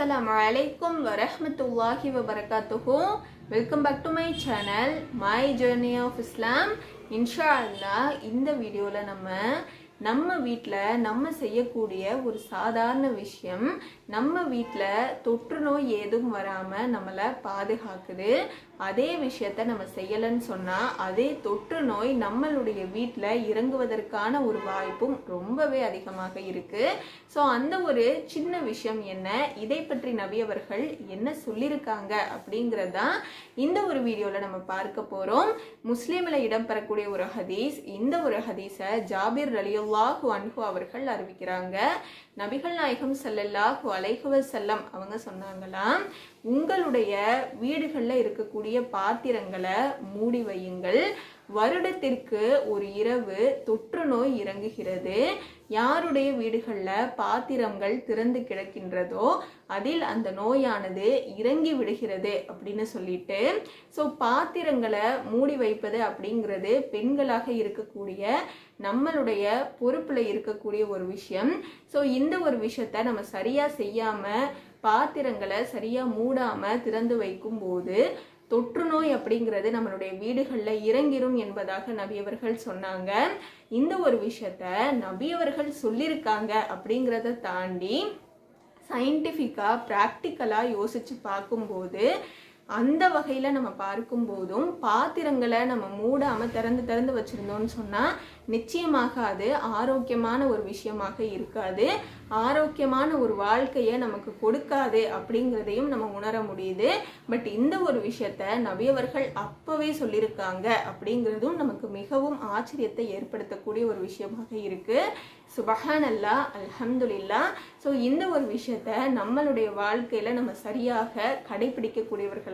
அஸ்ஸலாமு அலைக்கும் வரஹ்மத்துல்லாஹி வபரகாத்துஹு welcome back to my channel my journey of Islam இன்ஷா அல்லாஹ் இந்த வீடியோவில் நம்ம நம்ம வீட்டில் நம்ம செய்யக்கூடிய ஒரு சாதாரண விஷயம் நம்ம வீட்டில் தொற்று நோய் ஏதும் வராமல் நம்மளை பாதுகாக்குது அதே விஷயத்த நம்ம செய்யலைன்னு சொன்னால் அதே தொற்று நோய் நம்மளுடைய வீட்டில் இறங்குவதற்கான ஒரு வாய்ப்பும் ரொம்பவே அதிகமாக இருக்குது ஸோ அந்த ஒரு சின்ன விஷயம் என்ன இதை பற்றி நபி அவர்கள் என்ன சொல்லியிருக்காங்க அப்படிங்கிறது தான் இந்த ஒரு வீடியோவில் நம்ம பார்க்க போகிறோம் முஸ்லீமில் இடம்பெறக்கூடிய ஒரு ஹதீஸ் இந்த ஒரு ஹதீஸை ஜாபிர் ரலியுல்லாஹு அன்ஹு அவர்கள் அறிவிக்கிறாங்க நபிகள் நாயகம் ஸல்லல்லாஹு அலைஹி வஸல்லம் அவங்க சொன்னாங்களாம் உங்களுடைய வீடுகளில் இருக்கக்கூடிய பாத்திரங்களை மூடி வையுங்கள் வருடத்திற்கு ஒரு இரவு தொற்று நோய் இறங்குகிறது யாருடைய வீடுகளில் பாத்திரங்கள் திறந்து கிடக்கின்றதோ அதில் அந்த நோயானது இறங்கி விடுகிறது அப்படின்னு சொல்லிட்டு ஸோ பாத்திரங்களை மூடி வைப்பது அப்படிங்கிறது பெண்களாக இருக்கக்கூடிய நம்மளுடைய பொறுப்பில் இருக்கக்கூடிய ஒரு விஷயம் ஸோ இந்த ஒரு விஷயத்த நம்ம சரியாக செய்யாமல் பாத்திரங்களை சரியாக மூடாமல் திறந்து வைக்கும் போது தொற்று நோய் அப்படிங்கிறது நம்மளுடைய வீடுகளில் இறங்கிரும் என்பதாக நபியவர்கள் சொன்னாங்க இந்த ஒரு விஷயத்த நபியவர்கள் சொல்லியிருக்காங்க அப்படிங்கிறத தாண்டி சயின்டிஃபிக்காக ப்ராக்டிக்கலாக யோசித்து பார்க்கும்போது அந்த வகையில் நம்ம பார்க்கும்போதும் பாத்திரங்களை நம்ம மூடாமல் திறந்து திறந்து வச்சுருந்தோம்னு சொன்னால் நிச்சயமாக அது ஆரோக்கியமான ஒரு விஷயமாக இருக்காது ஆரோக்கியமான ஒரு வாழ்க்கையை நமக்கு கொடுக்காது அப்படிங்கிறதையும் நம்ம உணர முடியுது பட் இந்த ஒரு விஷயத்த நபியவர்கள் அப்பவே சொல்லியிருக்காங்க அப்படிங்கிறதும் நமக்கு மிகவும் ஆச்சரியத்தை ஏற்படுத்தக்கூடிய ஒரு விஷயமாக இருக்கு சுபஹான் அல்லா அல்ஹம்துலில்லா ஸோ இந்த ஒரு விஷயத்த நம்மளுடைய வாழ்க்கையில நம்ம சரியாக கடைபிடிக்கக்கூடியவர்களாக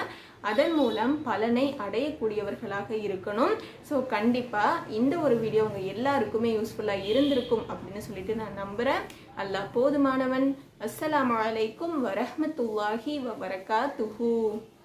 அதன் மூலம் பலனை அடையக்கூடியவர்களாக இருக்கணும் ஸோ கண்டிப்பாக இந்த ஒரு வீடியோ உங்கள் எல்லாருக்குமே யூஸ்ஃபுல்லாக இருந்திருக்கும் அப்படின்னு சொல்லிட்டு நான் நம்புகிறேன் அல்லாஹ் போதுமானவன் அஸ்ஸலாமு அலைக்கும் வரஹ்மத்துல்லாஹி வபரகாத்துஹு